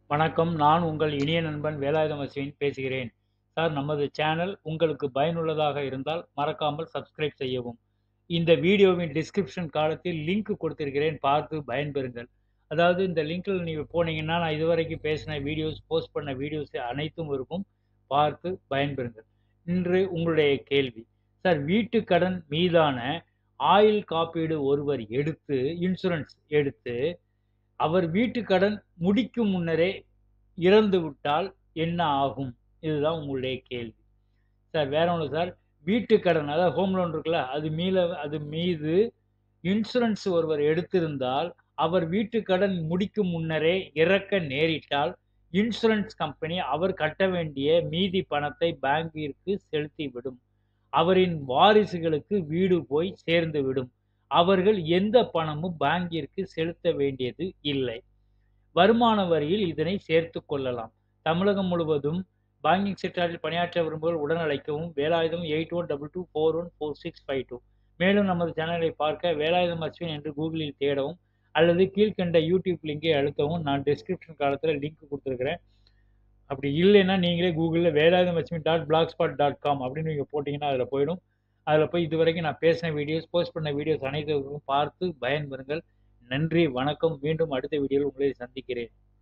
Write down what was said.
வணக்கம். நான் உங்கள் இனிய நண்பன் வேலாயுதம் அஸ்வின் பேசுகிறேன். சார் நமது சேனல் உங்களுக்கு பயனுள்ளதாக இருந்தால் மறக்காமல் சப்ஸ்கிரைப் செய்யவும். இந்த வீடியோவின் டிஸ்கிரிப்ஷன் காலத்தில் லிங்க் கொடுத்திருக்கிறேன். பார்த்து பயன்பெறுங்கள். அதாவது இந்த லிங்க்ல நீங்க போனீங்கன்னா, நான் இதுவரைக்கும் பேசின வீடியோஸ், போஸ்ட் பண்ண வீடியோஸ் அனைத்தும் இருக்கும். பார்த்து பயன்பெறுங்கள். இன்று உங்களுடைய கேள்வி. சார் வீட்டு கடன் மீதான ஆயுள் காப்பீடு ஒருவர் எடுத்து இன்சூரன்ஸ் எடுத்து, அவர் வீட்டு கடன் முடிக்கும் முன்னரே இறந்துவிட்டால் என்ன ஆகும்? இதுதான் உங்களுடைய கேள்வி. சார் வேற ஒண்ணும் இல்ல சார். வீட்டு கடன் அதாவது ஹோம் லோன் இருக்குல்ல, அது மீள அது மீது இன்சூரன்ஸ் ஒருவர் எடுத்திருந்தால், அவர் வீட்டு கடன் முடிக்கும் முன்னரே இறக்க நேரிட்டால், இன்சூரன்ஸ் கம்பெனி அவர் கட்ட வேண்டிய மீதி பணத்தை பேங்கிற்கு செலுத்திவிடும். அவரின் வாரிசுகளுக்கு வீடு போய் சேர்ந்துவிடும். அவர்கள் எந்த பணமும் பேங்கிற்கு செலுத்த வேண்டியது இல்லை. வருமான வரியில் இதனை சேர்த்துக் கொள்ளலாம். தமிழகம் முழுவதும் பேங்கிங் செக்டாரில் பணியாற்ற விரும்புவோர் உடன் அழைக்கவும். வேலாயுதம் 8122414652 மேலும் நமது சேனலை பார்க்க வேலாயுதம் அஸ்வின் என்று கூகுளில் தேடவும் அல்லது கீழ்க்கண்ட யூடியூப் லிங்கை அழுத்தவும். நான் டிஸ்கிரிப்ஷன் காலத்துல லிங்க் குடுத்திருக்கிறேன். அப்படி இல்லைன்னா, நீங்களே கூகுள்ல Velayudham Ashwin dot blogspot dot com அப்படின்னு நீங்க போட்டீங்கன்னா, அதுல போயிடும். அதுல போய் இதுவரைக்கும் நான் பேசின வீடியோஸ், போஸ்ட் பண்ண வீடியோஸ் அனைத்தையும் பார்த்து பயன்பெறுங்கள். நன்றி, வணக்கம். மீண்டும் அடுத்த வீடியோவில் உங்களை சந்திக்கிறேன்.